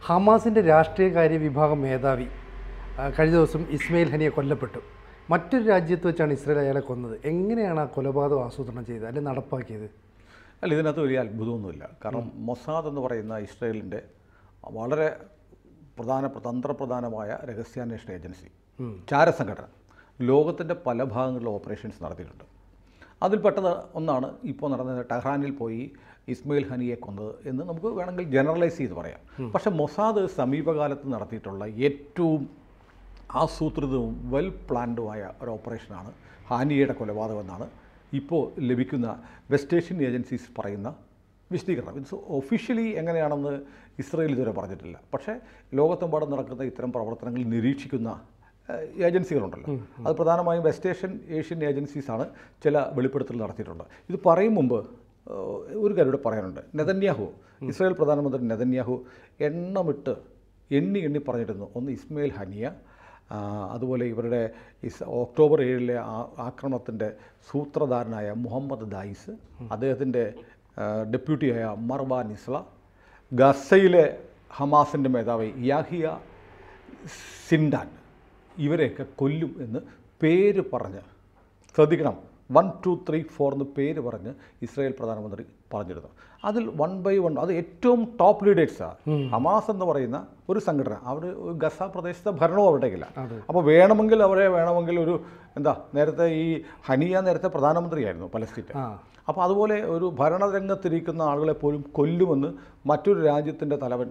ഹമാസിൻ്റെ രാഷ്ട്രീയകാര്യ വിഭാഗം മേധാവി ആ, കഴിഞ്ഞ ദിവസം ഇസ്മയിൽ ഹനിയെ കൊല്ലപ്പെട്ടു മറ്റൊരു രാജ്യത്ത് വെച്ചാണ് ഇസ്രായേൽ അയാളെ കൊന്നത് എങ്ങനെയാണ് ആ കൊലപാതകം ആസൂത്രണം ചെയ്തത് അല്ലെങ്കിൽ നടപ്പാക്കിയത് അല്ല ഇതിനകത്ത് വലിയ അത്ഭുതമൊന്നുമില്ല കാരണം മൊസാദ് എന്ന് പറയുന്ന ഇസ്രയേലിൻ്റെ വളരെ പ്രധാന തന്ത്രപ്രധാനമായ രഹസ്യാന്വേഷണ ഏജൻസി ചാരസംഘടന ലോകത്തിൻ്റെ പല ഭാഗങ്ങളിലും ഓപ്പറേഷൻസ് നടത്തിയിട്ടുണ്ട് അതിൽപ്പെട്ടത് ഒന്നാണ് ഇപ്പോൾ നടന്നത് ടെഹ്റാനിൽ പോയി ഇസ്മയിൽ ഹനിയെ കൊന്നത് എന്ന് നമുക്ക് വേണമെങ്കിൽ ജനറലൈസ് ചെയ്ത് പറയാം പക്ഷേ മൊസാദ് സമീപകാലത്ത് നടത്തിയിട്ടുള്ള ഏറ്റവും ആസൂത്രിതവും വെൽ പ്ലാൻഡുമായ ഒരു ഓപ്പറേഷനാണ് ഹാനിയയുടെ കൊലപാതകം എന്നാണ് ഇപ്പോൾ ലഭിക്കുന്ന വെസ്റ്റ് ഏഷ്യൻ ഏജൻസീസ് പറയുന്ന വിശദീകരണം ഇത് ഒഫീഷ്യലി എങ്ങനെയാണെന്ന് ഇസ്രയേൽ ഇതുവരെ പറഞ്ഞിട്ടില്ല പക്ഷേ ലോകത്തെമ്പാടും നടക്കുന്ന ഇത്തരം പ്രവർത്തനങ്ങൾ നിരീക്ഷിക്കുന്ന ഏഹ്, ഏജൻസികളുണ്ടല്ലോ അത് പ്രധാനമായും വെസ്റ്റ് ഏഷ്യൻ ഏഷ്യൻ ഏജൻസീസാണ് ചില വെളിപ്പെടുത്തൽ നടത്തിയിട്ടുണ്ട് ഇത് പറയും മുമ്പ് ഏഹ്, ഒരു കാര്യം ഇവിടെ പറയാനുണ്ട് നെതന്യാഹു ഇസ്രായേൽ പ്രധാനമന്ത്രി നെതന്യാഹു എണ്ണമിട്ട് എണ്ണി എണ്ണി പറഞ്ഞിരുന്നു ഒന്ന് ഇസ്മയിൽ ഹനിയ ആ, അതുപോലെ ഇവരുടെ ഇസ് ഒക്ടോബർ ഏഴിലെ ആ- ആക്രമണത്തിൻ്റെ സൂത്രധാരനായ മുഹമ്മദ് ദായിസ് അദ്ദേഹത്തിൻ്റെ ഡെപ്യൂട്ടിയായ മർബാൻ ഇസ്ല ഗസയിലെ ഹമാസിൻ്റെ മേധാവി യാഹിയ സിൻഡാൻ ഇവരെയൊക്കെ കൊല്ലും എന്ന് പേര് പറഞ്ഞ് ശ്രദ്ധിക്കണം വൺ ടു ത്രീ ഫോർ എന്ന് പേര് പറഞ്ഞ് ഇസ്രായേൽ പ്രധാനമന്ത്രി പറഞ്ഞിരുന്നു അതിൽ വൺ ബൈ വൺ അത് ഏറ്റവും ടോപ്പ് ലീഡേഴ്സാണ് ഹമാസ് എന്ന് പറയുന്ന ഒരു സംഘടന അവർ ഗസ പ്രദേശത്തെ ഭരണവും അവരുടെയില്ല അപ്പോൾ വേണമെങ്കിൽ അവരെ വേണമെങ്കിൽ ഒരു എന്താ നേരത്തെ ഈ ഹനിയ നേരത്തെ പ്രധാനമന്ത്രിയായിരുന്നു പലസ്തീൻ്റെ ആ അപ്പോൾ അതുപോലെ ഒരു ഭരണരംഗത്തിരിക്കുന്ന ആളുകളെ പോലും കൊല്ലുമെന്ന് മറ്റൊരു രാജ്യത്തിൻ്റെ തലവൻ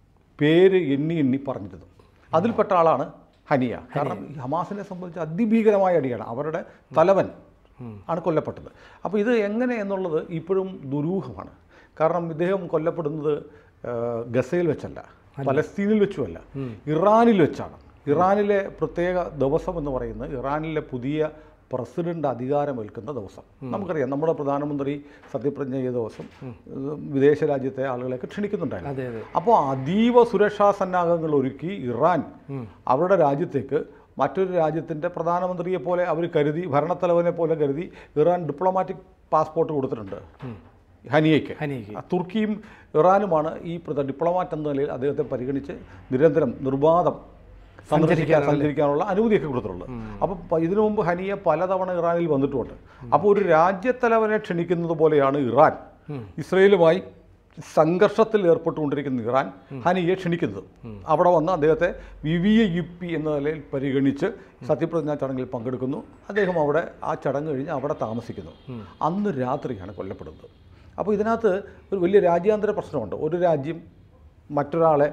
പേര് എണ്ണി എണ്ണി പറഞ്ഞിരുന്നു അതിൽപ്പെട്ട ആളാണ് ഹനിയ കാരണം ഈ ഹമാസിനെ സംബന്ധിച്ച് അതിഭീകരമായ അടിയാണ് അവരുടെ തലവൻ ആണ് കൊല്ലപ്പെട്ടത് അപ്പോൾ ഇത് എങ്ങനെ എന്നുള്ളത് ഇപ്പോഴും ദുരൂഹമാണ് കാരണം ഇദ്ദേഹം കൊല്ലപ്പെടുന്നത് ആ, ഗസയിൽ വെച്ചല്ല പലസ്തീനിൽ വെച്ചുമല്ല ഇറാനിൽ വെച്ചാണ് ഇറാനിലെ പ്രത്യേക ദിവസം എന്ന് പറയുന്നത് ഇറാനിലെ പുതിയ പ്രസിഡന്റ് അധികാരമേൽക്കുന്ന ദിവസം നമുക്കറിയാം നമ്മുടെ പ്രധാനമന്ത്രി സത്യപ്രതിജ്ഞ ചെയ്ത ദിവസം ഏഹ്, വിദേശ രാജ്യത്തെ ആളുകളെയൊക്കെ ക്ഷണിക്കുന്നുണ്ടായിരുന്നു അതെ അതെ അപ്പോൾ അതീവ സുരക്ഷാ സന്നാഹങ്ങൾ ഒരുക്കി ഇറാൻ അവരുടെ രാജ്യത്തേക്ക് മറ്റൊരു രാജ്യത്തിൻ്റെ പ്രധാനമന്ത്രിയെ പോലെ അവർ കരുതി ഭരണത്തലവനെ പോലെ കരുതി ഇറാൻ ഡിപ്ലോമാറ്റിക് പാസ്പോർട്ട് കൊടുത്തിട്ടുണ്ട് ഹനിയയ്ക്ക് ഹനിയയ്ക്ക്. ആ, തുർക്കിയും ഇറാനുമാണ് ഈ പ്രധ- ഡിപ്ലോമാറ്റ് എന്ന നിലയിൽ അദ്ദേഹത്തെ പരിഗണിച്ച് നിരന്തരം നിർബാധം സന്ദർശിക്കാൻ സഞ്ചരിക്കാനുള്ള അനുമതിയൊക്കെ കൊടുത്തിട്ടുള്ളത് അപ്പം പ- ഇതിനു മുമ്പ് ഹനിയ പലതവണ ഇറാനിൽ വന്നിട്ടുമുണ്ട് അപ്പോൾ ഒരു രാജ്യത്തലവനെ ക്ഷണിക്കുന്നത് പോലെയാണ് ഇറാൻ ഇസ്രയേലുമായി സംഘർഷത്തിൽ ഏർപ്പെട്ടുകൊണ്ടിരിക്കുന്ന ഇറാൻ ഹനിയെ ക്ഷണിക്കുന്നത് അവിടെ വന്ന് അദ്ദേഹത്തെ V V A U P എന്ന നിലയിൽ പരിഗണിച്ച് സത്യപ്രതിജ്ഞാ ചടങ്ങിൽ പങ്കെടുക്കുന്നു അദ്ദേഹം അവിടെ ആ ചടങ്ങ് കഴിഞ്ഞ് അവിടെ താമസിക്കുന്നു അന്ന് രാത്രിയാണ് കൊല്ലപ്പെടുന്നത് അപ്പോൾ ഇതിനകത്ത് ഒരു വലിയ രാജ്യാന്തര പ്രശ്നമുണ്ട് ഒരു രാജ്യം മറ്റൊരാളെ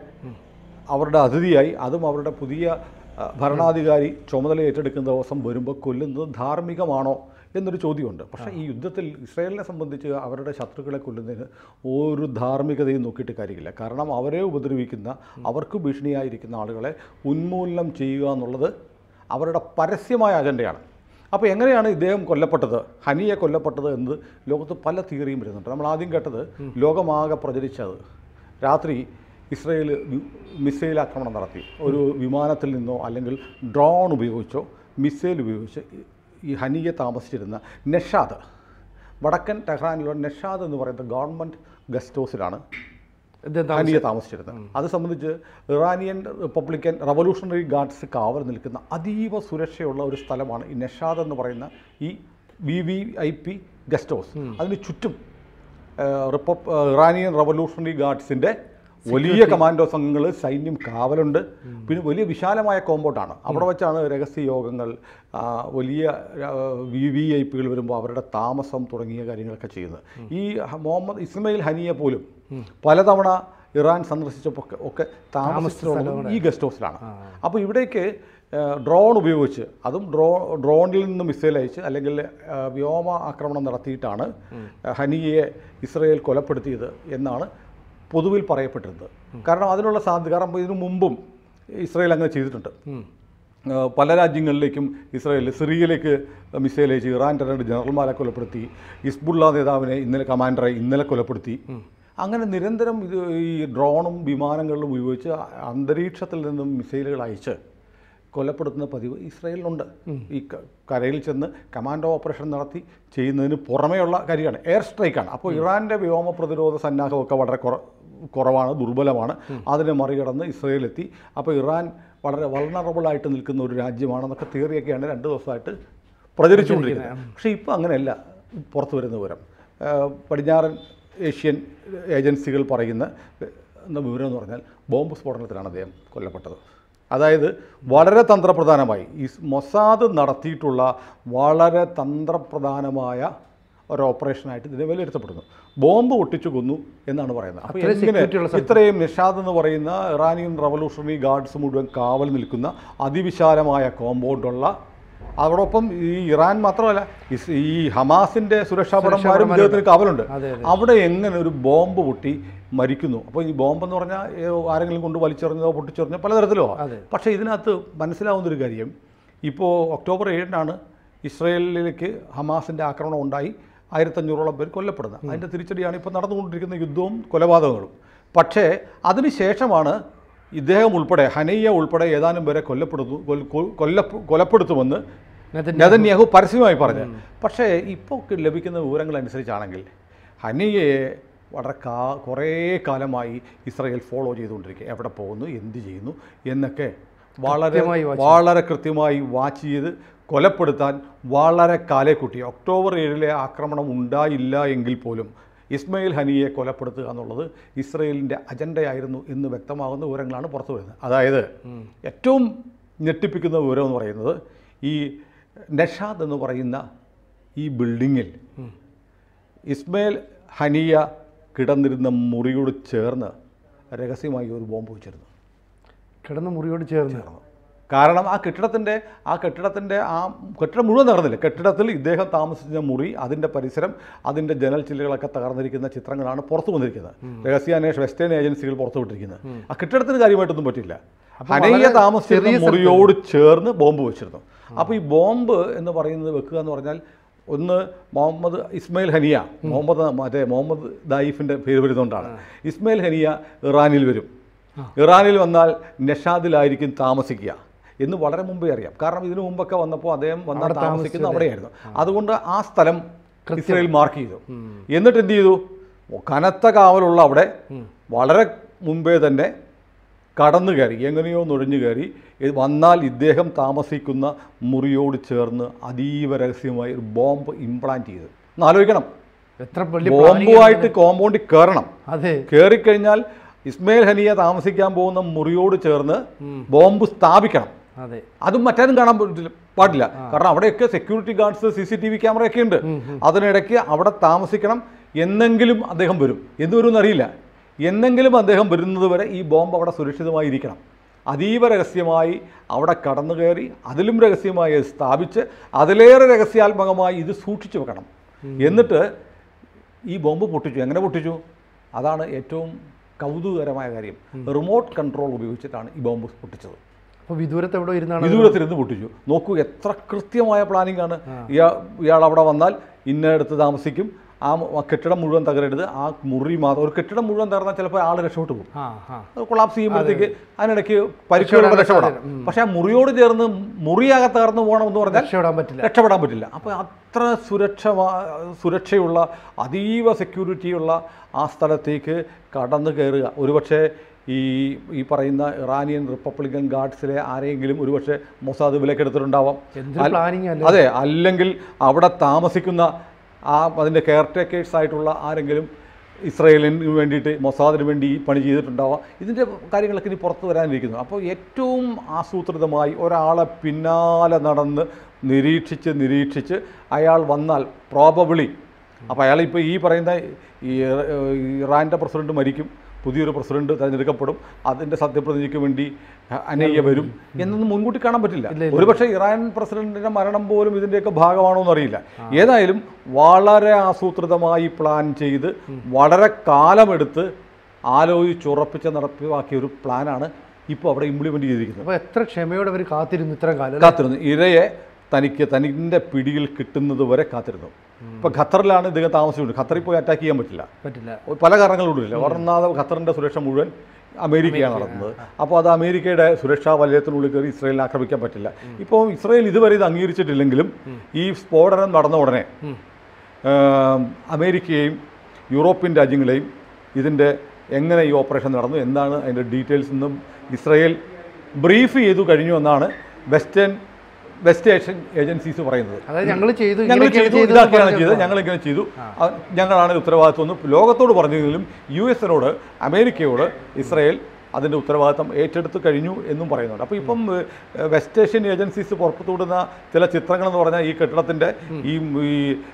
അവരുടെ അതിഥിയായി അതും അവരുടെ പുതിയ ആ, ഭരണാധികാരി ചുമതല ഏറ്റെടുക്കുന്ന ദിവസം വരുമ്പോൾ കൊല്ലുന്നത് ധാർമ്മികമാണോ എന്നൊരു ചോദ്യമുണ്ട് പക്ഷേ ഈ യുദ്ധത്തിൽ ഇസ്രായേലിനെ സംബന്ധിച്ച് അവരുടെ ശത്രുക്കളെ കൊല്ലുന്നതിന് ഒരു ധാർമ്മികതയും നോക്കിയിട്ട് കാര്യമില്ല കാരണം അവരെ ഉപദ്രവിക്കുന്ന അവർക്ക് ഭീഷണിയായിരിക്കുന്ന ആളുകളെ ഉന്മൂലനം ചെയ്യുക എന്നുള്ളത് അവരുടെ പരസ്യമായ അജണ്ടയാണ് അപ്പോൾ എങ്ങനെയാണ് ഇദ്ദേഹം കൊല്ലപ്പെട്ടത് ഹനിയെ കൊല്ലപ്പെട്ടത് എന്ന് ലോകത്ത് പല തിയറിയും വരുന്നുണ്ട് നമ്മൾ ആദ്യം കേട്ടത് ലോകമാകെ പ്രചരിച്ചത് രാത്രി ഇസ്രയേൽ വി- മിസൈൽ ആക്രമണം നടത്തി ഒരു വിമാനത്തിൽ നിന്നോ അല്ലെങ്കിൽ ഡ്രോൺ ഉപയോഗിച്ചോ മിസൈൽ ഉപയോഗിച്ച് ഈ- ഈ ഹനിയെ താമസിച്ചിരുന്ന നെഷാദ് വടക്കൻ ടെഹ്റാനിലുള്ള നെഷാദ് എന്ന് പറയുന്ന ഗവൺമെൻറ് ഗസ്റ്റ് ഹൗസിലാണ് ഇതെന്താ ഹനിയെ താമസിച്ചിരുന്നത് അത് സംബന്ധിച്ച് ഇറാനിയൻ റിപ്പബ്ലിക്കൻ റവല്യൂഷണറി ഗാർഡ്സ് കാവൽ നിൽക്കുന്ന അതീവ സുരക്ഷയുള്ള ഒരു സ്ഥലമാണ് ഈ നെഷാദ് എന്ന് പറയുന്ന ഈ V V I P guest house അതിന് ചുറ്റും ഏഹ്, റിപ്പബ് ഏഹ്, ഇറാനിയൻ റവല്യൂഷണറി ഗാർഡ്സിൻ്റെ വലിയ കമാൻഡോ സംഘങ്ങൾ സൈന്യം കാവലുണ്ട് പിന്നെ വലിയ വിശാലമായ കോമ്പൗണ്ടാണ് അവിടെ വെച്ചാണ് രഹസ്യ യോഗങ്ങൾ ആ, വലിയ വി വി ഐ പികൾ വരുമ്പോൾ അവരുടെ താമസം തുടങ്ങിയ കാര്യങ്ങളൊക്കെ ചെയ്യുന്നത് ഈ ഹ- മുഹമ്മദ് ഇസ്മയിൽ ഹനിയെ പോലും പലതവണ ഇറാൻ സന്ദർശിച്ചപ്പോൾ ഒക്കെ- ഒക്കെ താമസിച്ചിട്ടുള്ളത് ഈ ഗസ്റ്റ് ഹൗസിലാണ് അപ്പോൾ ഇവിടേക്ക് ഏഹ്, ഡ്രോൺ ഉപയോഗിച്ച് അതും ഡ്രോ ഡ്രോണിൽ നിന്ന് മിസൈൽ അയച്ച് അല്ലെങ്കിൽ ഏഹ്, വ്യോമ ആക്രമണം നടത്തിയിട്ടാണ് ഹനിയെ ഇസ്രയേൽ കൊലപ്പെടുത്തിയത് എന്നാണ് പൊതുവിൽ പറയപ്പെട്ടിരുന്നത് കാരണം അതിനുള്ള സാധ്യത കാരണം ഇതിനു മുമ്പും ഇസ്രയേൽ അങ്ങനെ ചെയ്തിട്ടുണ്ട് ഏഹ്, പല രാജ്യങ്ങളിലേക്കും ഇസ്രായേൽ സിറിയയിലേക്ക് മിസൈൽ അയച്ച് ഇറാൻ്റെ രണ്ട് ജനറൽമാരെ കൊലപ്പെടുത്തി ഹിസ്ബുള്ള നേതാവിനെ ഇന്നലെ കമാൻഡറെ ഇന്നലെ കൊലപ്പെടുത്തി അങ്ങനെ നിരന്തരം ഇത് ഈ ഡ്രോണും വിമാനങ്ങളിലും ഉപയോഗിച്ച് അന്തരീക്ഷത്തിൽ നിന്നും മിസൈലുകൾ അയച്ച് കൊലപ്പെടുത്തുന്ന പതിവ് ഇസ്രായേലിനുണ്ട് ഈ ക- കരയിൽ ചെന്ന് കമാൻഡോ ഓപ്പറേഷൻ നടത്തി ചെയ്യുന്നതിന് പുറമെയുള്ള കാര്യമാണ് എയർ സ്ട്രൈക്കാണ് അപ്പോൾ ഇറാൻ്റെ വ്യോമ പ്രതിരോധ സന്നാഹമൊക്കെ വളരെ കുറ കുറവാണ് ദുർബലമാണ് അതിനെ മറികടന്ന് ഇസ്രയേലെത്തി അപ്പോൾ ഇറാൻ വളരെ വൾണറബിളായിട്ട് നിൽക്കുന്ന ഒരു രാജ്യമാണെന്നൊക്കെ തിയറിയൊക്കെയാണ് രണ്ട് ദിവസമായിട്ട് പ്രചരിച്ചുകൊണ്ടിരിക്കുന്നത് പക്ഷേ ഇപ്പോൾ അങ്ങനെയല്ല പുറത്തു വരുന്ന വിവരം ആ, പടിഞ്ഞാറൻ ഏഷ്യൻ ഏജൻസികൾ പറയുന്ന എന്ന വിവരം എന്ന് പറഞ്ഞാൽ ബോംബ് സ്ഫോടനത്തിലാണ് അദ്ദേഹം കൊല്ലപ്പെട്ടത് അതായത് വളരെ തന്ത്രപ്രധാനമായി ഈ മൊസാദ് നടത്തിയിട്ടുള്ള വളരെ തന്ത്രപ്രധാനമായ ഒരു ഓപ്പറേഷനായിട്ട് ഇതിനെ വിലയിരുത്തപ്പെടുന്നു ബോംബ് പൊട്ടിച്ചു കൊന്നു എന്നാണ് പറയുന്നത് അപ്പോൾ അത്രയും എങ്ങനെ security ഉള്ള ഇത്രയും നിഷാദ് എന്ന് പറയുന്ന ഇറാനിയൻ റവല്യൂഷണറി ഗാർഡ്സ് മുഴുവൻ കാവൽ നിൽക്കുന്ന അതിവിശാലമായ കോമ്പൗണ്ടുള്ള അതോടൊപ്പം ഈ ഇറാൻ മാത്രമല്ല ഇസ് ഈ ഹമാസിന്റെ സുരക്ഷാ ഭടന്മാരും ഇദ്ദേഹത്തിന് കാവലുണ്ട് അതെ, അവിടെ എങ്ങനെ ഒരു ബോംബ് പൊട്ടി മരിക്കുന്നു അപ്പോൾ ഈ ബോംബ് എന്ന് പറഞ്ഞാൽ ഏ, ആരെങ്കിലും കൊണ്ട് വലിച്ചെറിഞ്ഞതോ പൊട്ടിച്ചെറിഞ്ഞോ പലതരത്തിലോ അതെ. പക്ഷേ ഇതിനകത്ത് മനസ്സിലാവുന്നൊരു കാര്യം ഇപ്പോൾ ഒക്ടോബർ ഏഴിനാണ് ഇസ്രയേലിലേക്ക് ഹമാസിൻ്റെ ആക്രമണം ഉണ്ടായി ആയിരത്തഞ്ഞൂറോളം പേർ കൊല്ലപ്പെടുന്നത് അതിൻ്റെ തിരിച്ചടിയാണ് ഇപ്പോൾ നടന്നുകൊണ്ടിരിക്കുന്ന യുദ്ധവും കൊലപാതകങ്ങളും പക്ഷേ അതിനുശേഷമാണ് ഇദ്ദേഹം ഉൾപ്പെടെ ഹനയ്യ ഉൾപ്പെടെ ഏതാനും പേരെ കൊല്ലപ്പെടുന്നു കൊൽ- കൊ- കൊല്ല കൊലപ്പെടുത്തുമെന്ന് നെതന്യാഹു. നെതന്യാഹു പരസ്യമായി പറഞ്ഞു പക്ഷേ ഇപ്പോൾ ലഭിക്കുന്ന വിവരങ്ങൾ അനുസരിച്ചാണെങ്കിൽ ഹനിയയെ വളരെ കാ കുറേ കാലമായി ഇസ്രയേൽ ഫോളോ ചെയ്തുകൊണ്ടിരിക്കുക എവിടെ പോകുന്നു എന്ത് ചെയ്യുന്നു എന്നൊക്കെ വളരെ കൃത്യമായി watch വളരെ കൃത്യമായി വാച്ച് ചെയ്ത് കൊലപ്പെടുത്താൻ വളരെ കാലേക്കുട്ടി ഒക്ടോബർ ഏഴിലെ ആക്രമണം ഉണ്ടായില്ല എങ്കിൽ പോലും ഇസ്മയിൽ ഹനിയെ കൊലപ്പെടുത്തുക എന്നുള്ളത് ഇസ്രയേലിൻ്റെ അജണ്ടയായിരുന്നു എന്ന് വ്യക്തമാകുന്ന വിവരങ്ങളാണ് പുറത്തു വരുന്നത് അതായത് ഏറ്റവും ഞെട്ടിപ്പിക്കുന്ന വിവരം എന്ന് പറയുന്നത് ഈ നഷാദ് എന്ന് പറയുന്ന ഈ ബിൽഡിങ്ങിൽ ഇസ്മയിൽ ഹനിയ കിടന്നിരുന്ന മുറിയോട് ചേർന്ന് രഹസ്യമായി ഒരു ബോംബ് വെച്ചിരുന്നു കിടന്ന മുറിയോട് ചേർന്ന് കാരണം ആ കെട്ടിടത്തിൻ്റെ ആ കെട്ടിടത്തിൻ്റെ ആ കെട്ടിടം മുഴുവൻ തകർന്നില്ല കെട്ടിടത്തിൽ ഇദ്ദേഹം താമസിച്ച മുറി അതിൻ്റെ പരിസരം അതിൻ്റെ ജനൽ ചില്ലുകളൊക്കെ തകർന്നിരിക്കുന്ന ചിത്രങ്ങളാണ് പുറത്തു വന്നിരിക്കുന്നത് രഹസ്യാന്വേഷണ വെസ്റ്റേൺ ഏജൻസികൾ പുറത്തു വിട്ടിരിക്കുന്നത് ആ കെട്ടിടത്തിന് കാര്യമായിട്ടൊന്നും പറ്റില്ല അപ്പോൾ ഹനയ്യ വളരെ താമസിച്ചിരുന്ന ചെറിയ മുറിയോട് ചേർന്ന് ബോംബ് വെച്ചിരുന്നു അപ്പോൾ ഈ ബോംബ് എന്ന് പറയുന്നത് വെക്കുക എന്ന് പറഞ്ഞാൽ ഒന്ന് മുഹമ്മദ് ഇസ്മയിൽ ഹനിയ മുഹമ്മദ് മറ്റേ മുഹമ്മദ് ദായിഫിൻ്റെ പേര് വരുന്നതുകൊണ്ടാണ് ഇസ്മയിൽ ഹനിയ ഇറാനിൽ വരും ഇറാനിൽ വന്നാൽ നഷാദിലായിരിക്കും താമസിക്കുക എന്ന് വളരെ മുമ്പേ അറിയാം കാരണം ഇതിനു മുമ്പൊക്കെ വന്നപ്പോൾ അദ്ദേഹം വന്നാൽ അവിടെ താമസിക്കുന്നത് അവിടെയായിരുന്നു അതുകൊണ്ട് ആ സ്ഥലം ഇസ്രയേൽ മാർക്ക് ചെയ്തു എന്നിട്ട് എന്ത് ചെയ്തു കനത്ത കാവലുള്ള അവിടെ വളരെ മുമ്പേ തന്നെ കടന്നു കയറി എങ്ങനെയോ നുഴഞ്ഞു കയറി ഇത് വന്നാൽ ഇദ്ദേഹം താമസിക്കുന്ന മുറിയോട് ചേർന്ന് അതീവ രഹസ്യമായി ഒരു ബോംബ് ഇംപ്ലാന്റ് ചെയ്തു ഒന്ന് ആലോചിക്കണം എത്ര വലിയ planning ആണ്. ബോംബുമായിട്ട് കോമ്പൗണ്ടിൽ കയറണം അതെ കയറിക്കഴിഞ്ഞാൽ ഇസ്മയിൽ ഹനിയ താമസിക്കാൻ പോകുന്ന മുറിയോട് ചേർന്ന് ബോംബ് സ്ഥാപിക്കണം അതെ അതും മറ്റാരും കാണാൻ പറ്റില്ല പാടില്ല കാരണം അവിടെയൊക്കെ security guards C C T V ക്യാമറയൊക്കെ ഉണ്ട് അതിനിടയ്ക്ക് അവിടെ താമസിക്കണം എന്നെങ്കിലും അദ്ദേഹം വരും എന്ന് വരും എന്നറിയില്ല എന്നെങ്കിലും അദ്ദേഹം വരുന്നത് വരെ ഈ ബോംബ് അവിടെ സുരക്ഷിതമായി ഇരിക്കണം അതീവ രഹസ്യമായി അവിടെ കടന്നു കയറി അതിലും രഹസ്യമായി അത് സ്ഥാപിച്ച് അതിലേറെ രഹസ്യാത്മകമായി ഇത് സൂക്ഷിച്ചു വെക്കണം എന്നിട്ട് ഈ ബോംബ് പൊട്ടിച്ചു എങ്ങനെ പൊട്ടിച്ചു അതാണ് ഏറ്റവും കൗതുകകരമായ കാര്യം റിമോട്ട് കൺട്രോൾ ഉപയോഗിച്ചിട്ടാണ് ഈ ബോംബ് പൊട്ടിച്ചത് അപ്പോൾ വിദൂരത്ത് എവിടെ ഇരുന്നാണ് വിദൂരത്തിരുന്ന് പൊട്ടിച്ചു നോക്കൂ എത്ര കൃത്യമായ പ്ലാനിംഗ് ആണ് ഇയാൾ ഇയാൾ അവിടെ വന്നാൽ ഇന്നയിടത്ത് താമസിക്കും ആ മ- ആ കെട്ടിടം മുഴുവൻ തകരരുത് ആ മുറി മാത്രം ഒരു കെട്ടിടം മുഴുവൻ തകർന്നാൽ ചിലപ്പോൾ ആൾ രക്ഷപ്പെട്ടു പോകും ആ ആ അത് കൊളാപ്സ് ചെയ്യുമ്പോഴത്തേക്ക് അതിനിടയ്ക്ക് പരിക്കുകളുടെ രക്ഷപ്പെടാം പക്ഷേ ആ മുറിയോട് ചേർന്ന് മുറിയാകെ തകർന്നു പോകണമെന്ന് പറഞ്ഞാൽ രക്ഷപ്പെടാൻ പറ്റില്ല രക്ഷപ്പെടാൻ പറ്റില്ല അപ്പോൾ അത്ര സുരക്ഷ സുരക്ഷയുള്ള അതീവ സെക്യൂരിറ്റിയുള്ള ആ സ്ഥലത്തേക്ക് കടന്നു കയറുക ഒരുപക്ഷെ ഈ ഈ പറയുന്ന ഇറാനിയൻ റിപ്പബ്ലിക്കൻ ഗാർഡ്സിലെ ആരെങ്കിലും ഒരുപക്ഷെ മൊസാദ് വിലക്കെടുത്തിട്ടുണ്ടാവാം എന്തൊരു പ്ലാനിങ് അല്ലേ അതെ അല്ലെങ്കിൽ അവിടെ താമസിക്കുന്ന ആ അതിൻ്റെ കെയർ ടേക്കേഴ്സ് ആയിട്ടുള്ള ആരെങ്കിലും ഇസ്രയേലിന് വേണ്ടിയിട്ട് മൊസാദിന് വേണ്ടി ഈ പണി ചെയ്തിട്ടുണ്ടാവാം ഇതിൻ്റെ കാര്യങ്ങളൊക്കെ ഇനി പുറത്ത് വരാനിരിക്കുന്നു അപ്പോൾ ഏറ്റവും ആസൂത്രിതമായി ഒരാളെ പിന്നാലെ നടന്ന് നിരീക്ഷിച്ച് നിരീക്ഷിച്ച് അയാൾ വന്നാൽ പ്രോബബിളി അപ്പോൾ അയാൾ ഇപ്പോൾ ഈ പറയുന്ന ഈ ഇറാൻ്റെ പ്രസിഡന്റ് മരിക്കും പുതിയൊരു പ്രസിഡന്റ് തിരഞ്ഞെടുക്കപ്പെടും അതിൻ്റെ സത്യപ്രതിജ്ഞയ്ക്ക് വേണ്ടി അനയ്യ വരും എന്നൊന്നും മുൻകൂട്ടി കാണാൻ പറ്റില്ല ഒരുപക്ഷെ ഇറാൻ പ്രസിഡന്റിന്റെ മരണം പോലും ഇതിൻ്റെയൊക്കെ ഭാഗമാണോ എന്നറിയില്ല ഏതായാലും വളരെ ആസൂത്രിതമായി പ്ലാൻ ചെയ്ത് വളരെ കാലമെടുത്ത് ആലോചിച്ചുറപ്പിച്ച് നടപ്പിലാക്കിയ ഒരു പ്ലാനാണ് ഇപ്പോൾ അവിടെ ഇംപ്ലിമെൻ്റ് ചെയ്തിരിക്കുന്നത് അപ്പോൾ എത്ര ക്ഷമയോടെ അവർ കാത്തിരുന്നു ഇത്രയും കാലം അല്ലേ? കാത്തിരുന്നു ഇരയെ തനിക്ക് തനിൻ്റെ പിടിയിൽ കിട്ടുന്നത് വരെ കാത്തിരുന്നു ഇപ്പോൾ ഖത്തറിലാണ് ഇദ്ദേഹം താമസിച്ചുകൊണ്ട് ഖത്തറിൽ പോയി അറ്റാക്ക് ചെയ്യാൻ പറ്റില്ല പറ്റില്ല പല കാരണങ്ങളുണ്ടില്ല ഒന്നാമത് ഖത്തറിൻ്റെ സുരക്ഷ മുഴുവൻ അമേരിക്കയാണ് നടത്തുന്നത് അപ്പോൾ അത് അമേരിക്കയുടെ സുരക്ഷാ വലയത്തിനുള്ളിൽ കയറി ഇസ്രയേലിനെ ആക്രമിക്കാൻ പറ്റില്ല ഇപ്പോൾ ഇസ്രയേൽ ഇതുവരെ ഇത് അംഗീകരിച്ചിട്ടില്ലെങ്കിലും ഈ സ്ഫോടനം നടന്ന ഉടനെ ആം, അമേരിക്കയെയും യൂറോപ്യൻ രാജ്യങ്ങളെയും ഇതിൻ്റെ എങ്ങനെ ഈ ഓപ്പറേഷൻ നടന്നു എന്താണ് അതിൻ്റെ ഡീറ്റെയിൽസ് എന്നും ഇസ്രയേൽ ബ്രീഫ് ചെയ്തു കഴിഞ്ഞു എന്നാണ് വെസ്റ്റേൺ വെസ്റ്റ് ഏഷ്യൻ ഏജൻസീസ് പറയുന്നത് അതായത് ഞങ്ങൾ ചെയ്തു ഞങ്ങൾ ഇങ്ങനെയൊക്കെയാണ് ചെയ്തു ചെയ്തത് ഇതാക്കിയാണ് പറഞ്ഞു. ചെയ്തത് ഞങ്ങൾ ഇങ്ങനെ ചെയ്തു അ- ഞങ്ങളാണ് ഉത്തരവാദിത്വം എന്ന് ലോകത്തോട് പറഞ്ഞെങ്കിലും യു എസിനോട് അമേരിക്കയോട് ഇസ്രയേൽ അതിൻ്റെ ഉത്തരവാദിത്തം ഏറ്റെടുത്ത് കഴിഞ്ഞു എന്നും പറയുന്നുണ്ട് അപ്പോൾ ഇപ്പം ഏഹ്, വെസ്റ്റ് ഏഷ്യൻ ഏജൻസീസ് പുറത്തുവിടുന്ന ചില ചിത്രങ്ങൾ എന്ന് പറഞ്ഞാൽ ഈ കെട്ടിടത്തിൻ്റെ ഈ ഈ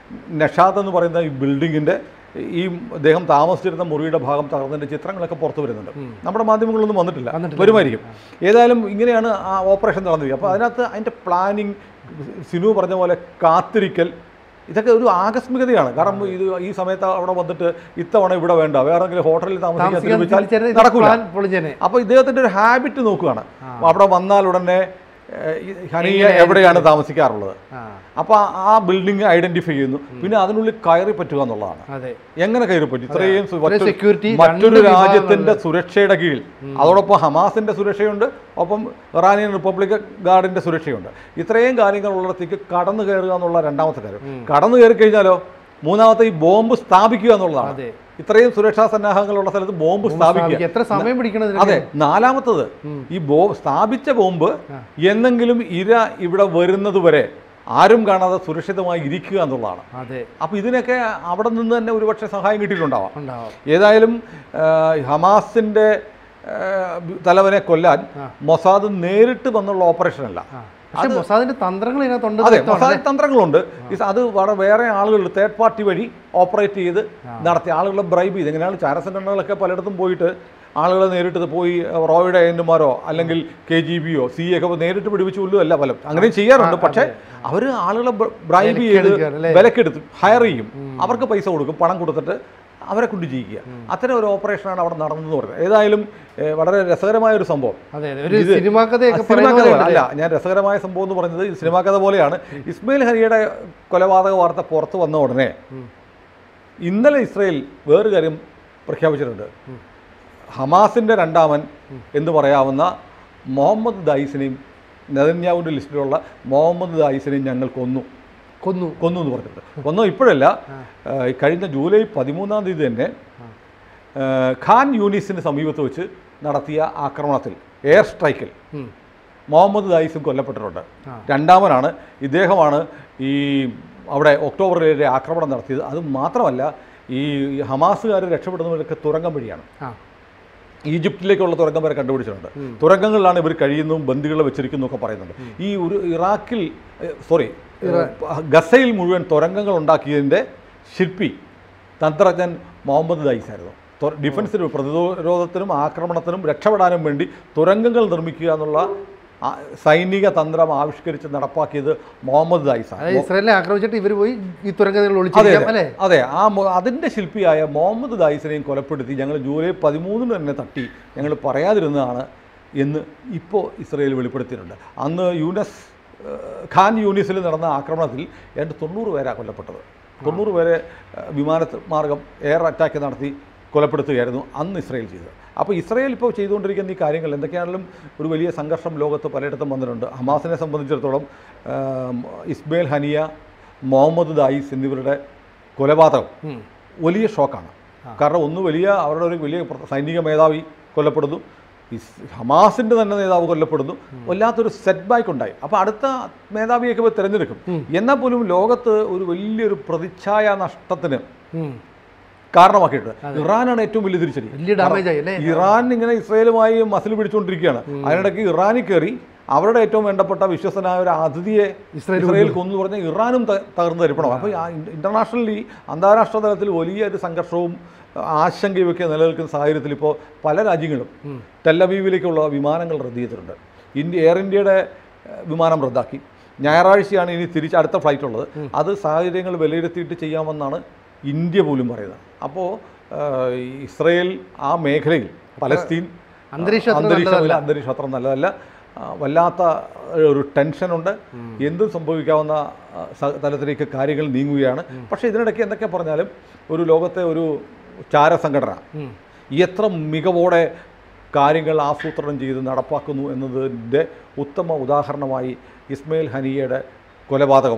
നഷാദ് എന്ന് പറയുന്ന ഈ ബിൽഡിങ്ങിൻ്റെ ഈ അദ്ദേഹം താമസിച്ചിരുന്ന മുറിയുടെ ഭാഗം തകർന്നതിൻ്റെ ചിത്രങ്ങളൊക്കെ പുറത്തു വരുന്നുണ്ട് നമ്മുടെ മാധ്യമങ്ങളൊന്നും വന്നിട്ടില്ല വന്നിട്ടില്ല. വരുമായിരിക്കും ഏതായാലും ഇങ്ങനെയാണ് ആ ഓപ്പറേഷൻ നടന്നിരിക്കുക അപ്പോൾ അതിനകത്ത് അതിൻ്റെ പ്ലാനിങ് സിനു പറഞ്ഞ പോലെ കാത്തിരിക്കൽ ഇതൊക്കെ ഒരു ആകസ്മികതയാണ് കാരണം ഇത് ഈ സമയത്ത് അവിടെ വന്നിട്ട് ഇത്തവണ ഇവിടെ വേണ്ട വേറെ ഏതെങ്കിലും ഹോട്ടലിൽ താമസിക്കാൻ താമസിക്കാൻ ശ്രമിച്ചാൽ തിരിച്ചറിയാൻ ഇത് നടക്കൂല പ്ലാൻ പൊളിഞ്ഞേനെ അപ്പോൾ ഇദ്ദേഹത്തിൻ്റെ ഒരു ഹാബിറ്റ് നോക്കുകയാണ് അപ്പോൾ അവിടെ വന്നാൽ ഉടനെ ഏഹ്, ഈ ഹനിയ എങ്ങനെ എവിടെയാണ് താമസിക്കാറുള്ളത് ആ അപ്പോൾ ആ ബിൽഡിംഗ് ഐഡന്റിഫൈ ചെയ്യുന്നു പിന്നെ അതിനുള്ളിൽ കയറി പറ്റുക എന്നുള്ളതാണ് അതെ എങ്ങനെ കയറി പറ്റും ഇത്രയും സു- മറ്റൊരു- security മറ്റൊരു രണ്ട് രാജ്യത്തിന്റെ സുരക്ഷയുടെ കീഴിൽ അതോടൊപ്പം ഹമാസിന്റെ സുരക്ഷയുണ്ട് ഒപ്പം ഇറാനിയൻ റിപ്പബ്ലിക് ഗാർഡിന്റെ സുരക്ഷയുണ്ട് ഇത്രയും കാര്യങ്ങളുള്ളിടത്തേക്ക് കടന്നു കയറുക എന്നുള്ള രണ്ടാമത്തെ കാര്യം കടന്നു കയറി കഴിഞ്ഞാലോ മൂന്നാമത്തെ ഈ ബോംബ് സ്ഥാപിക്കുക എന്നുള്ളതാണ് അതെ. ഇത്രയും സുരക്ഷാ സന്നാഹങ്ങളുള്ള സ്ഥലത്ത് ബോംബ് സ്ഥാപിക്കുക എത്ര സമയം പിടിക്കണം ഇതിന്? അതെ നാലാമത്തത് ഈ ബോ സ്ഥാപിച്ച ബോംബ് എന്നെങ്കിലും ഇര ഇവിടെ വരുന്നത് വരെ ആരും കാണാതെ സുരക്ഷിതമായി ഇരിക്കുക എന്നുള്ളതാണ് അതെ അപ്പോൾ ഇതിനൊക്കെ അവിടെ നിന്ന് തന്നെ ഒരുപക്ഷെ സഹായം കിട്ടിയിട്ടുണ്ടാവാം ഉണ്ടാവും ഏതായാലും ആ, ഹമാസിന്റെ ആ, തലവനെ കൊല്ലാൻ മൊസാദ് നേരിട്ട് വന്നുള്ള ഓപ്പറേഷൻ അല്ല ആ പക്ഷെ മൊസാദിന്റെ തന്ത്രങ്ങൾ ഇതിനകത്തുണ്ട് അതെ മൊസാദ് തന്ത്രങ്ങളുണ്ട് ഇത് അത് വളരെ വേറെ ആളുകൾ തേർഡ് പാർട്ടി വഴി ഓപ്പറേറ്റ് ചെയ്ത് നടത്തി ആളുകളെ ബ്രൈബ് ചെയ്ത് എങ്ങനെയാണ് ചാരസംഘടനകളൊക്കെ പലയിടത്തും പോയിട്ട് ആളുകളെ നേരിട്ട് പോയി റോയുടെ ഏജന്റുമാരോ അല്ലെങ്കിൽ കെ ജി ബിയോ സി ഒക്കെ നേരിട്ട് പിടിപ്പിച്ചു കൊല്ലുമല്ല പലരും അങ്ങനെയും ചെയ്യാറുണ്ട് പക്ഷേ അവർ ആളുകളെ ബ്രൈബ് ചെയ്ത് വിലക്കെടുക്കുകയാണ് അല്ലേ? വിലക്കെടുത്ത് ഹയർ ചെയ്യും അവർക്ക് പൈസ കൊടുക്കും പണം കൊടുത്തിട്ട് അവരെ കൊണ്ട് ചെയ്യിക്കുക അത്തരം ഒരു ഓപ്പറേഷനാണ് അവിടെ നടന്നതെന്ന് പറയുന്നത് ഏതായാലും ഏഹ്, വളരെ രസകരമായ ഒരു സംഭവം അതെ അതെ ഒരു ഇത് സിനിമാ കഥയൊക്കെ ആ, സിനിമാ പറയുന്ന കഥ പോലെ അല്ല ഞാൻ രസകരമായ സംഭവം എന്ന് പറയുന്നത് ഇത് സിനിമാ കഥ പോലെയാണ് ഇസ്മയിൽ ഹനിയുടെ കൊലപാതക വാർത്ത പുറത്തു വന്ന ഉടനെ ഇന്നലെ ഇസ്രയേൽ വേറൊരു കാര്യം പ്രഖ്യാപിച്ചിട്ടുണ്ട് ഹമാസിന്റെ രണ്ടാമൻ എന്ന് പറയാവുന്ന മുഹമ്മദ് ദായിസിനെയും നെതന്യാവിൻ്റെ ലിസ്റ്റിലുള്ള മുഹമ്മദ് ദായിസിനെയും ഞങ്ങൾ കൊന്നു കൊന്നു കൊന്നു എന്ന് പറഞ്ഞിട്ടുണ്ട് കൊന്നു ഇപ്പോഴല്ല ആ, ഈ കഴിഞ്ഞ ജൂലൈ പതിമൂന്നാം തീയതി തന്നെ ആ, ഖാൻ യൂനിസിന് സമീപത്ത് വെച്ച് നടത്തിയ ആക്രമണത്തിൽ എയർ സ്ട്രൈക്കിൽ ഉം. മുഹമ്മദ് ദായിസും കൊല്ലപ്പെട്ടിട്ടുണ്ട് ആ. രണ്ടാമനാണ് ഇദ്ദേഹമാണ് ഈ അവിടെ ഒക്ടോബറിലെ ആക്രമണം നടത്തിയത് അത് മാത്രമല്ല ഈ ഹമാസുകാർ രക്ഷപ്പെടുന്നവരൊക്കെ തുരങ്കം വഴിയാണ് ആ ഈജിപ്തിലേക്കുള്ള തുരങ്കം വരെ കണ്ടുപിടിച്ചിട്ടുണ്ട് തുരങ്കങ്ങളിലാണ് ഇവർ കഴിയുന്നതും ബന്ദികളെ വെച്ചിരിക്കുന്നു ഒക്കെ പറയുന്നുണ്ട് ഈ ഒരു ഇറാഖിൽ സോറി ഗസയിൽ മുഴുവൻ തുരങ്കങ്ങൾ ഉണ്ടാക്കിയതിൻ്റെ ശില്പി തന്ത്രജ്ഞൻ മുഹമ്മദ് ദൈസ് ആയിരുന്നു തൊ- ഡിഫൻസിനും പ്രതിരോധത്തിനും ആക്രമണത്തിനും രക്ഷപ്പെടാനും വേണ്ടി തുരങ്കങ്ങൾ നിർമ്മിക്കുക എന്നുള്ള ആ സൈനിക തന്ത്രം ആവിഷ്കരിച്ച് നടപ്പാക്കിയത് മുഹമ്മദ് ദൈസാണ് അതായത് ഇസ്രായേലിനെ ആക്രമിച്ചിട്ട് ഇവർ പോയി ഈ തുരങ്കത്തിൽ അതെ ഒളിച്ചിരിക്കാം അല്ലേ അതെ ആ മൊ- അതിൻ്റെ ശില്പിയായ മുഹമ്മദ് ദായിസിനെയും കൊലപ്പെടുത്തി ഞങ്ങൾ ജൂലൈ പതിമൂന്നിന് തന്നെ തട്ടി ഞങ്ങൾ പറയാതിരുന്നതാണ് എന്ന് ഇപ്പോൾ ഇസ്രയേൽ വെളിപ്പെടുത്തിയിട്ടുണ്ട് അന്ന് യൂനസ് ഏഹ്, ഖാൻ യൂനിസിൽ നടന്ന ആക്രമണത്തിൽ ഏതാണ്ട് തൊണ്ണൂറ് പേരാണ് കൊല്ലപ്പെട്ടത് തൊണ്ണൂറ് പേരെ ഏഹ്, വിമാന മാർഗം എയർ അറ്റാക്ക് നടത്തി കൊലപ്പെടുത്തുകയായിരുന്നു അന്ന് ഇസ്രയേൽ ചെയ്തത് അപ്പോൾ ഇസ്രയേൽ ഇപ്പോൾ ചെയ്തുകൊണ്ടിരിക്കുന്ന ഈ കാര്യങ്ങൾ എന്തൊക്കെയാണെങ്കിലും ഒരു വലിയ സംഘർഷം ലോകത്ത് പലയിടത്തും വന്നിട്ടുണ്ട് ഹമാസിനെ സംബന്ധിച്ചിടത്തോളം ഏഹ്, ഇസ്മയിൽ ഹനിയ മുഹമ്മദ് ദായിസ് എന്നിവരുടെ കൊലപാതകം ഉം. വലിയ ഷോക്കാണ് കാരണം ഒന്ന് വലിയ അവരുടെ ഒരു വലിയ പ്ര- സൈനിക മേധാവി കൊല്ലപ്പെടുന്നു ഇസ് ഹമാസിൻ്റെ തന്നെ നേതാവ് കൊല്ലപ്പെടുന്നു വല്ലാത്തൊരു സെറ്റ് ബാക്ക് ഉണ്ടായി അപ്പോൾ അടുത്ത മേധാവിയൊക്കെ ഇവർ തിരഞ്ഞെടുക്കും എന്നാൽ പോലും ലോകത്ത് ഒരു വലിയൊരു പ്രതിച്ഛായ നഷ്ടത്തിന് ഉം. കാരണമാക്കിയിട്ടുണ്ട് ഇറാനാണ് ഏറ്റവും വലിയ തിരിച്ചടി വലിയ ഡാമേജ് ആയി അല്ലേ ഇറാൻ ഇങ്ങനെ ഇസ്രയേലുമായി മസിൽ പിടിച്ചുകൊണ്ടിരിക്കുകയാണ് അതിനിടയ്ക്ക് ഇറാനിൽ കയറി അവരുടെ ഏറ്റവും വേണ്ടപ്പെട്ട വിശ്വസനായ ഒരു അതിഥിയെ ഇസ്രായേൽ ഇസ്രയേൽ കൊന്നു പറഞ്ഞാൽ ഇറാനും ത- തകർന്നു തരിപ്പണം അപ്പോൾ ഇന്റർനാഷണലി അന്താരാഷ്ട്ര തലത്തിൽ വലിയൊരു സംഘർഷവും ആശങ്കയും ഒക്കെ നിലനിൽക്കുന്ന സാഹചര്യത്തിൽ ഇപ്പോൾ പല രാജ്യങ്ങളും ടെല്ലവീവിലേക്കുള്ള വിമാനങ്ങൾ റദ്ദ് ചെയ്തിട്ടുണ്ട് ഇന്ത്യ എയർ ഇന്ത്യയുടെ ഏഹ്, വിമാനം റദ്ദാക്കി ഞായറാഴ്ചയാണ് ഇനി തിരിച്ച് അടുത്ത ഫ്ലൈറ്റ് ഉള്ളത് അത് സാഹചര്യങ്ങൾ വിലയിരുത്തിയിട്ട് ചെയ്യാമെന്നാണ് ഇന്ത്യ പോലും പറയുന്നത് അപ്പോൾ ഇസ്രയേൽ ആ മേഖലയിൽ പലസ്തീൻ അന്തരീക്ഷം അത്ര അന്തരീക്ഷമില്ല അന്തരീക്ഷം അത്ര നല്ലതല്ല ആ, വല്ലാത്ത ഒരു ടെൻഷനുണ്ട് എന്തും സംഭവിക്കാവുന്ന ആ, സ- തലത്തിലേക്ക് കാര്യങ്ങൾ നീങ്ങുകയാണ് പക്ഷേ ഇതിനിടയ്ക്ക് എന്തൊക്കെ പറഞ്ഞാലും ഒരു ലോകത്തെ ഒരു ചാരസംഘടന ഉം. എത്ര മികവോടെ കാര്യങ്ങൾ ആസൂത്രണം ചെയ്ത് നടപ്പാക്കുന്നു എന്നതിൻ്റെ ഉത്തമ ഉദാഹരണമായി ഇസ്മയിൽ ഹനിയയുടെ കൊലപാതകം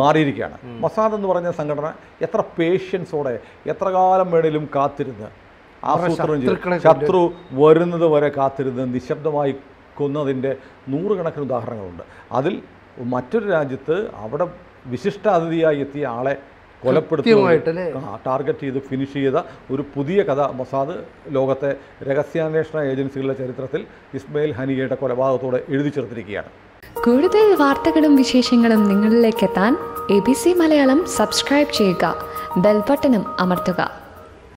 മാറിയിരിക്കുകയാണ് മൊസാദ് എന്ന് പറഞ്ഞ സംഘടന എത്ര പേഷ്യൻസോടെ എത്ര കാലം വേണേലും കാത്തിരുന്ന് ആസൂത്രണം ശത്രുക്കളെ ചെയ്ത് ശത്രു വരുന്നത് വരെ കാത്തിരുന്ന് നിശബ്ദമായി കൊന്നതിൻ്റെ നൂറുകണക്കിന് ഉദാഹരണങ്ങളുണ്ട് അതിൽ മറ്റൊരു രാജ്യത്ത് അവിടെ വിശിഷ്ടാതിഥിയായി എത്തിയ ആളെ കൃത്യമായിട്ടല്ലേ? കൊലപ്പെടുത്തി ടാർഗറ്റ് ചെയ്ത് ഫിനിഷ് ചെയ്ത ഒരു പുതിയ കഥ മൊസാദ് ലോകത്തെ രഹസ്യാന്വേഷണ ഏജൻസികളുടെ ചരിത്രത്തിൽ ഇസ്മയിൽ ഹനിയയുടെ കൊലപാതകത്തോടെ എഴുതി ചേർത്തിരിക്കുകയാണ് കൂടുതൽ വാർത്തകളും വിശേഷങ്ങളും നിങ്ങളിലേക്ക് എത്താൻ A B C Malayalam subscribe ചെയ്യുക ബെൽബട്ടനും അമർത്തുക